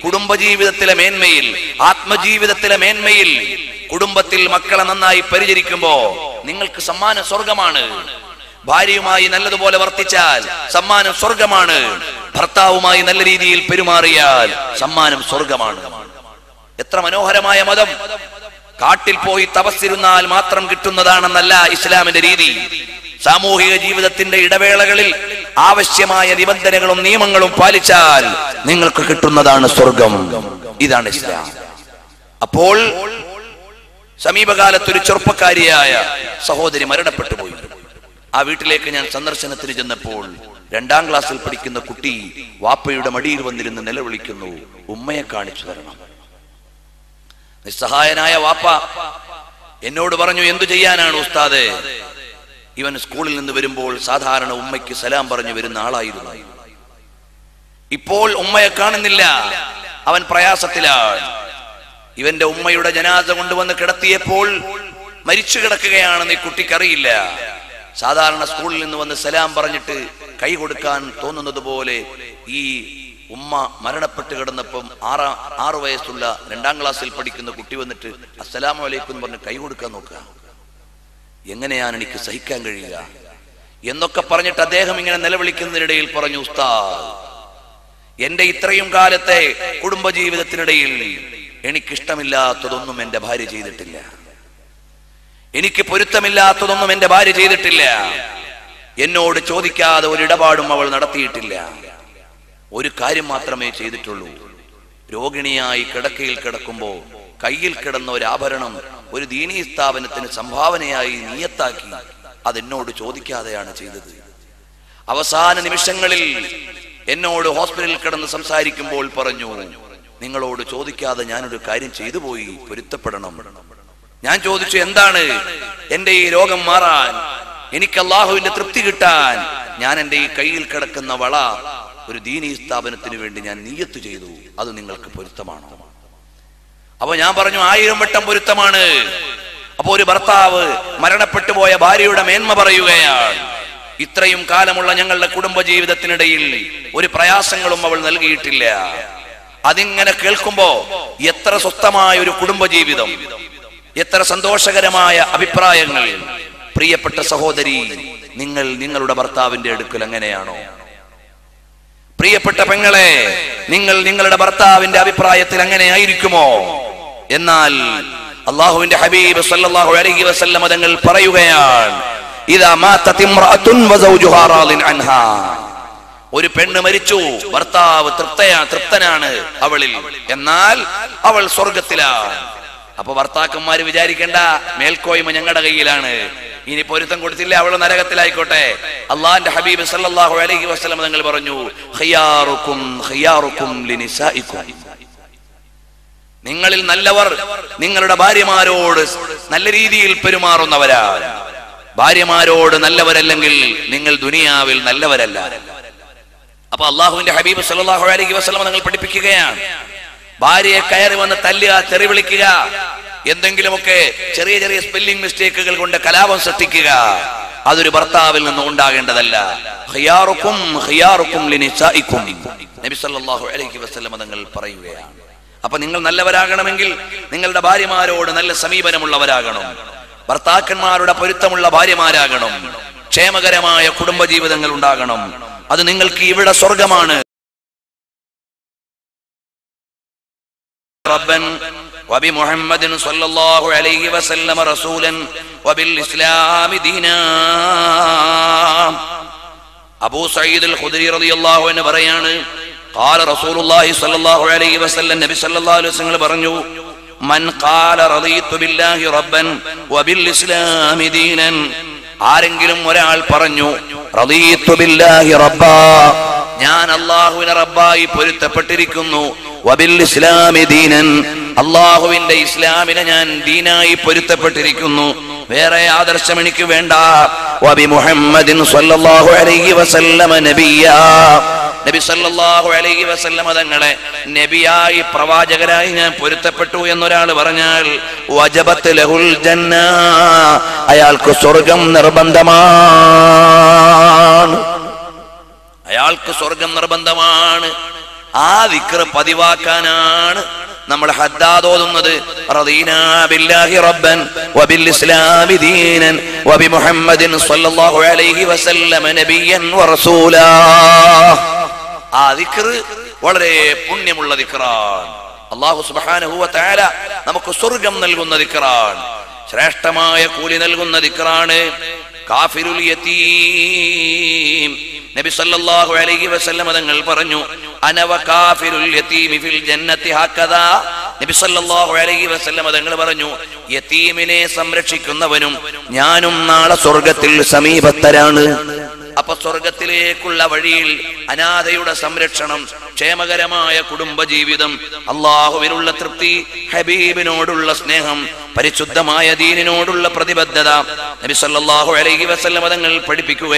കുടുംബജീവിതത്തിലെ മേന്മയിൽ ആത്മജീവിതത്തിലെ മേന്മയിൽ കുടുംബത്തിൽ മക്കളെ നന്നായി പരിചരിക്കുമ്പോ നിങ്ങൾക്ക് സമ്മാനം സ്വർഗമാണ് ഭാര്യയുമായി നല്ലതുപോലെ വർത്തിച്ചാൽ സമ്മാനം സ്വർഗമാണ് ഭർത്താവുമായി നല്ല രീതിയിൽ പെരുമാറിയാൽ സമ്മാനം സ്വർഗമാണ് എത്ര മനോഹരമായ മതം കാട്ടിൽ പോയി തപസ്സിരുന്നാൽ മാത്രം കിട്ടുന്നതാണെന്നല്ല ഇസ്ലാമിന്റെ രീതി സാമൂഹിക ജീവിതത്തിന്റെ ഇടവേളകളിൽ ആവശ്യമായ നിബന്ധനകളും നിയമങ്ങളും പാലിച്ചാൽ നിങ്ങൾക്ക് കിട്ടുന്നതാണ് സ്വർഗം ഇതാണ് ഇസ്ലാം അപ്പോൾ സമീപകാലത്ത് ഒരു ചെറുപ്പക്കാരിയായ സഹോദരി മരണപ്പെട്ടു പോയി ആ വീട്ടിലേക്ക് ഞാൻ സന്ദർശനത്തിന് ചെന്നപ്പോൾ രണ്ടാം ക്ലാസ്സിൽ പഠിക്കുന്ന കുട്ടി വാപ്പയുടെ മടിയിൽ വന്നിരുന്ന് നിലവിളിക്കുന്നു ഉമ്മയെ കാണിച്ചു തരണം നിസ്സഹായനായ വാപ്പ എന്നോട് പറഞ്ഞു എന്തു ചെയ്യാനാണ് ഉസ്താദ് ഇവൻ സ്കൂളിൽ നിന്ന് വരുമ്പോൾ സാധാരണ ഉമ്മയ്ക്ക് സലാം പറഞ്ഞു വരുന്ന ആളായിരുന്നു ഇപ്പോൾ ഉമ്മയെ കാണുന്നില്ല അവൻ പ്രയാസത്തിലാണ് ഇവന്റെ ഉമ്മയുടെ ജനാസ കൊണ്ടുവന്ന് കിടത്തിയപ്പോൾ മരിച്ചു കിടക്കുകയാണെന്ന് ഈ കുട്ടിക്കറിയില്ല സാധാരണ സ്കൂളിൽ നിന്ന് വന്ന് സലാം പറഞ്ഞിട്ട് കൈ കൊടുക്കാൻ തോന്നുന്നത് പോലെ ഈ ഉമ്മ മരണപ്പെട്ട് കിടന്നപ്പം ആറാ ആറു വയസ്സുള്ള രണ്ടാം ക്ലാസ്സിൽ പഠിക്കുന്ന കുട്ടി വന്നിട്ട് അസ്സലാമു അലൈക്കും എന്ന് പറഞ്ഞ് കൈ കൊടുക്കാൻ നോക്കുക എങ്ങനെയാണ് എനിക്ക് സഹിക്കാൻ കഴിയുക എന്നൊക്കെ പറഞ്ഞിട്ട് അദ്ദേഹം ഇങ്ങനെ നിലവിളിക്കുന്നതിനിടയിൽ പറഞ്ഞു ഉസ്താദ് എന്റെ ഇത്രയും കാലത്തെ കുടുംബജീവിതത്തിനിടയിൽ എനിക്കിഷ്ടമില്ലാത്തതൊന്നും എന്റെ ഭാര്യ ചെയ്തിട്ടില്ല എനിക്ക് പൊരുത്തമില്ലാത്തതൊന്നും എന്റെ ഭാര്യ ചെയ്തിട്ടില്ല എന്നോട് ചോദിക്കാതെ ഒരു ഇടപാടും അവൾ നടത്തിയിട്ടില്ല ഒരു കാര്യം മാത്രമേ ചെയ്തിട്ടുള്ളൂ രോഗിണിയായി കിടക്കയിൽ കിടക്കുമ്പോ കയ്യിൽ കിടന്ന ഒരു ആഭരണം ഒരു ദീനീ സ്ഥാപനത്തിന് സംഭാവനയായി നീയത്താക്കി അതെന്നോട് ചോദിക്കാതെയാണ് ചെയ്തത് അവസാന നിമിഷങ്ങളിൽ എന്നോട് ഹോസ്പിറ്റലിൽ കിടന്ന് സംസാരിക്കുമ്പോൾ പറഞ്ഞു നിങ്ങളോട് ചോദിക്കാതെ ഞാനൊരു കാര്യം ചെയ്തു പോയി പൊരുത്തപ്പെടണം ഞാൻ ചോദിച്ചു എന്താണ് എന്റെ ഈ രോഗം മാറാൻ എനിക്ക് അള്ളാഹുവിന്റെ തൃപ്തി കിട്ടാൻ ഞാൻ എന്റെ ഈ കയ്യിൽ കിടക്കുന്ന വള ഒരു ദീനീ സ്ഥാപനത്തിന് വേണ്ടി ഞാൻ നീയത്ത് ചെയ്തു അത് നിങ്ങൾക്ക് പൊരുത്തമാണോ അപ്പൊ ഞാൻ പറഞ്ഞു ആയിരം വട്ടം പൊരുത്തമാണ് അപ്പൊ ഒരു ഭർത്താവ് മരണപ്പെട്ടു പോയ ഭാര്യയുടെ മേന്മ പറയുകയാണ് ഇത്രയും കാലമുള്ള ഞങ്ങളുടെ കുടുംബ ജീവിതത്തിനിടയിൽ ഒരു പ്രയാസങ്ങളും അവൾ നൽകിയിട്ടില്ല അതിങ്ങനെ കേൾക്കുമ്പോ എത്ര സ്വസ്ഥമായ ഒരു കുടുംബ ജീവിതം എത്ര സന്തോഷകരമായ അഭിപ്രായങ്ങൾ പ്രിയപ്പെട്ട സഹോദരി നിങ്ങൾ നിങ്ങളുടെ ഭർത്താവിന്റെ അടുക്കൽ എങ്ങനെയാണോ പ്രിയപ്പെട്ട പെങ്ങളെ നിങ്ങൾ നിങ്ങളുടെ ഭർത്താവിന്റെ അഭിപ്രായത്തിൽ അങ്ങനെ ആയിരിക്കുമോ എന്നാൽ അള്ളാഹുവിന്റെ ഹബീബ് സല്ലല്ലാഹു അലൈഹി വസല്ലം തങ്ങൾ പറയുകയാണ് ഇദാ മാതത് ഇംറഅത്തുൻ വസൗജുഹാ റാദിൻ അൻഹാ ഒരു പെണ്ണ് മരിച്ചു ഭർത്താവ് തൃപ്തയാ തൃപ്തനാണ് അവളിൽ എന്നാൽ അവൾ സ്വർഗത്തിലാണ് അപ്പൊ ഭർത്താക്കന്മാര് വിചാരിക്കേണ്ട മേൽക്കോയ്മ ഞങ്ങളുടെ കയ്യിലാണ് ഇനി പൊരുത്തം കൊടുത്തില്ല അവൾ നരകത്തിലായിക്കോട്ടെ അള്ളാന്റെ ഹബീബ് സല്ലല്ലാഹു അലൈഹി വസല്ലം തങ്ങൾ പറഞ്ഞു ഖിയാറുക്കും ഖിയാറുക്കും ലിനിസായിക്കും നിങ്ങളിൽ നല്ലവർ നിങ്ങളുടെ ഭാര്യമാരോട് നല്ല രീതിയിൽ പെരുമാറുന്നവരാണ് ഭാര്യമാരോട് നല്ലവരല്ലെങ്കിൽ നിങ്ങൾ ദുനിയാവിൽ നല്ലവരല്ല അപ്പൊ അള്ളാഹുവിന്റെ ഹബീബ് സല്ലല്ലാഹു അലൈഹി വസല്ലം നിങ്ങൾ പഠിപ്പിക്കുകയാണ് ഭാര്യയെ കയറി വന്ന് തല്ലുക തെറി വിളിക്കുക എന്തെങ്കിലുമൊക്കെ ചെറിയ ചെറിയ സ്പെല്ലിംഗ് മിസ്റ്റേക്കുകൾ കൊണ്ട് കലാപം സൃഷ്ടിക്കുക അതൊരു ഭർത്താവിൽ നിന്ന് ഉണ്ടാകേണ്ടതല്ല ഖിയാറുക്കും ഖിയാറുക്കും ലിനിസായിക്കും നബി സല്ലല്ലാഹു അലൈഹി വസല്ലം തങ്ങൾ പറയുകയാണ് അപ്പൊ നിങ്ങൾ നല്ലവരാകണമെങ്കിൽ നിങ്ങളുടെ ഭാര്യമാരോട് നല്ല സമീപനമുള്ളവരാകണം ഭർത്താക്കന്മാരുടെ പൊരുത്തമുള്ള ഭാര്യമാരാകണം ക്ഷേമകരമായ കുടുംബജീവിതങ്ങൾ ഉണ്ടാകണം അത് നിങ്ങൾക്ക് ഇവിടെ സ്വർഗമാണ് ربا وبمحمد صلى الله عليه وسلم رسولا وبالإسلام دينا അബൂ സയ്യിദ് അൽ ഖുദരി റളിയല്ലാഹു അൻഹു പറയാണ് قال رسول الله صلى الله عليه وسلم നബി സല്ലല്ലാഹു അലൈഹി വസല്ലം പറഞ്ഞു മൻ ഖാല റളീതു ബില്ലാഹി റബ്ബൻ വബിൽ ദീനൻ ആരെങ്കിലും ഒരാൾ പറഞ്ഞു റളീതു ബില്ലാഹി റബ്ബാ ഞാൻ അള്ളാഹുവിനെ റബ്ബായി പൊരുത്തപ്പെട്ടിരിക്കുന്നു വബിൽ ഇസ്ലാമി ദീനൻ അള്ളാഹുവിന്റെ ഇസ്ലാമിനെ ഞാൻ ദീനായി പൊരുത്തപ്പെട്ടിരിക്കുന്നു വേറെ ആദർശം എനിക്ക് വേണ്ട വബി മുഹമ്മദിൻ സല്ലല്ലാഹു അലൈഹി വസല്ലമ നബിയാ നബി സല്ലല്ലാഹു അലൈഹി വസല്ലമ തങ്ങളെ നബിയായി പ്രവാചകരായി ഞാൻ പൊരുത്തപ്പെട്ടു എന്നൊരാൾ പറഞ്ഞാൽ വജബത്ത് ലഹുൽ ജന്ന അയാൾക്ക് സ്വർഗം നിർബന്ധമാണ് അയാൾക്ക് സ്വർഗം നിർബന്ധമാണ് ആ ദിക്ർ പതിവാക്കാനാണ് നമ്മൾ ഹദ്ദാദ് ഓതുന്നത് റദീനാ ബില്ലാഹി റബ്ബൻ വബിൽ ഇസ്ലാമി ദീനൻ വബിമുഹമ്മദിൻ സ്വല്ലല്ലാഹു അലൈഹി വസല്ലമ നബിയൻ വറസൂലാ ആ ദിക്ർ വളരെ പുണ്യമുള്ള ദിക്റാണ് അള്ളാഹു സുബ്ഹാനഹു വ തആല നമുക്ക് സ്വർഗം നൽകുന്ന ദിക്റാണ് ശ്രേഷ്ഠമായ കൂലി നൽകുന്ന ദിക്റാണ് കാഫിറുൽ യതീം നബി സല്ലല്ലാഹു അലൈഹി വസല്ലം തങ്ങൾ പറഞ്ഞു അനവ കാഫിറുൽ യതീമി ഫിൽ ജന്നത്തി ഹക്കദാ നബി സല്ലല്ലാഹു അലൈഹി വസല്ലം തങ്ങൾ പറഞ്ഞു യതീമിനെ സംരക്ഷിക്കുന്നവനും ഞാനും നാളെ സ്വർഗത്തിൽ സമീപത്തരാണ് അപ്പൊ സ്വർഗത്തിലേക്കുള്ള വഴിയിൽ അനാഥയുടെ സംരക്ഷണം ക്ഷേമകരമായ കുടുംബജീവിതം അള്ളാഹുവിനുള്ള തൃപ്തി ഹബീബിനോടുള്ള സ്നേഹം പരിശുദ്ധമായ ദീനിനോടുള്ള പ്രതിബദ്ധത നബി സല്ലല്ലാഹു അലൈഹി വസല്ലം തങ്ങൾ പഠിപ്പിക്കുക